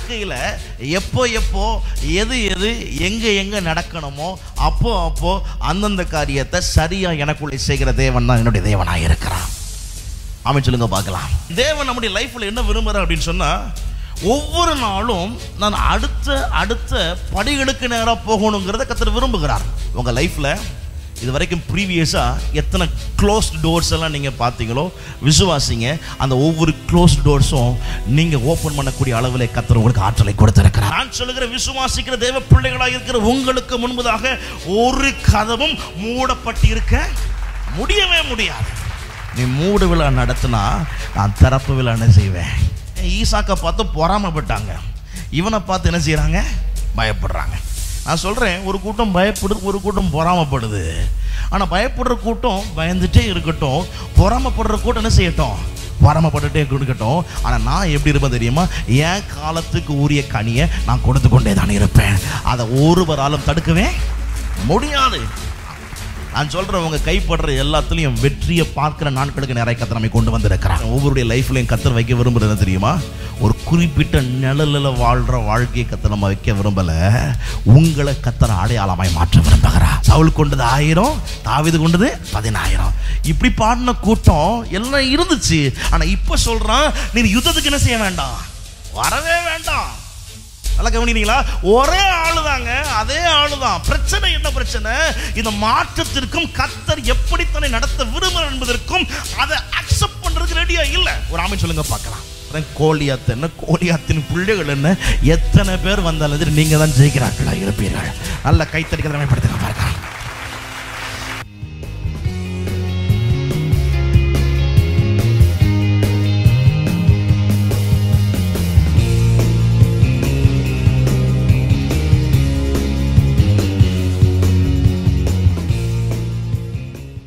வாழ்க்கையில எப்போ எப்போ எது எது எங்க எங்க நடக்கணுமோ அப்போ அப்போ அந்தந்த காரியத்தை சரியா எனக்குள்ளே செய்கிற தேவன் தான் என்னுடைய தேவனாக இருக்கிறான் ஆமென் சொல்லுங்க பார்க்கலாம் தேவன் நம்முடைய லைஃப்ல என்ன விரும்புறார் அப்படின்னு சொன்னா ஒவ்வொரு நாளும் நான் அடுத்த அடுத்த படிகளுக்கு நேராக போகணுங்கிறத கத்தர் விரும்புகிறார் உங்க லைஃப்ல இது வரைக்கும் ப்ரீவியஸாக எத்தனை க்ளோஸ்ட் டோர்ஸ் எல்லாம் நீங்கள் பார்த்தீங்களோ விசுவாசிங்க அந்த ஒவ்வொரு க்ளோஸ் டோர்ஸும் நீங்கள் ஓப்பன் பண்ணக்கூடிய அளவில் கத்தர் உங்களுக்கு ஆற்றலை கொடுத்திருக்கிறார் நான் சொல்லுகிற விசுவாசிக்கிற தேவ பிள்ளைகளாக இருக்கிற உங்களுக்கு முன்பதாக ஒரு கதவும் மூடப்பட்டு இருக்க முடியவே முடியாது நீ மூடு விழா நடத்தினா நான் திறப்பு விழா என்ன செய்வேன் ஈசாக்கை பார்த்து பொறாமப்பட்டாங்க இவனை பார்த்து என்ன செய்கிறாங்க பயப்படுறாங்க நான் சொல்கிறேன் ஒரு கூட்டம் பயப்படுது ஒரு கூட்டம் பொறாமப்படுது ஆனால் பயப்படுற கூட்டம் பயந்துட்டே இருக்கட்டும் பொறாமப்படுற கூட்டம் என்ன செய்யட்டும் பொறாமப்பட்டுட்டே இருக்கட்டும் ஆனால் நான் எப்படி இருப்பேன் தெரியுமா என் காலத்துக்கு உரிய கனியை நான் கொடுத்து கொண்டே தான் இருப்பேன் அதை ஒருவராலும் தடுக்கவே முடியாது நான் சொல்றேன் உங்க கைப்படுற எல்லாத்துலயும் வெற்றியை பார்க்கிற நாட்களுக்கு நிறைய கத்தர் நம்மை கொண்டு வந்திருக்கிறார் ஒவ்வொருடைய லைஃப்லயும் கத்தர் வைக்க விரும்புறது என்ன தெரியுமா ஒரு குறிப்பிட்ட நிழலில் வாழ்ற வாழ்க்கையை கத்தர் நம்ம வைக்க விரும்பல உங்களை கத்தர் அடையாளமாய் மாற்ற விரும்புகிறார் சவுல் கொண்டது ஆயிரம் தாவிது கொண்டது பதினாயிரம் இப்படி பாடின கூட்டம் எல்லாம் இருந்துச்சு ஆனா இப்ப சொல்றான் நீ யுத்தத்துக்கு என்ன செய்ய வேண்டாம் வரவே வேண்டாம் நல்லா கவனிக்கிறீங்களா ஒரே ஆளுதாங்க அதே ஆளுதான் பிரச்சனை என்ன பிரச்சனை இந்த மாற்றத்திற்கும் கத்தர் எப்படி தன்னை நடத்த விரும்புகிறார் என்பதற்கும் அதை அக்செப்ட் பண்றதுக்கு ரெடியா இல்ல ஒரு ஆமை சொல்லுங்க பார்க்கலாம் அப்புறம் கோலியாத்து என்ன கோலியாத்தின் பிள்ளைகள் என்ன எத்தனை பேர் வந்தாலும் சரி, நீங்க தான் ஜெயிக்கிறார்களா இருப்பீர்கள் நல்ல கைத்தடிக்க திறமைப்படுத்துங்க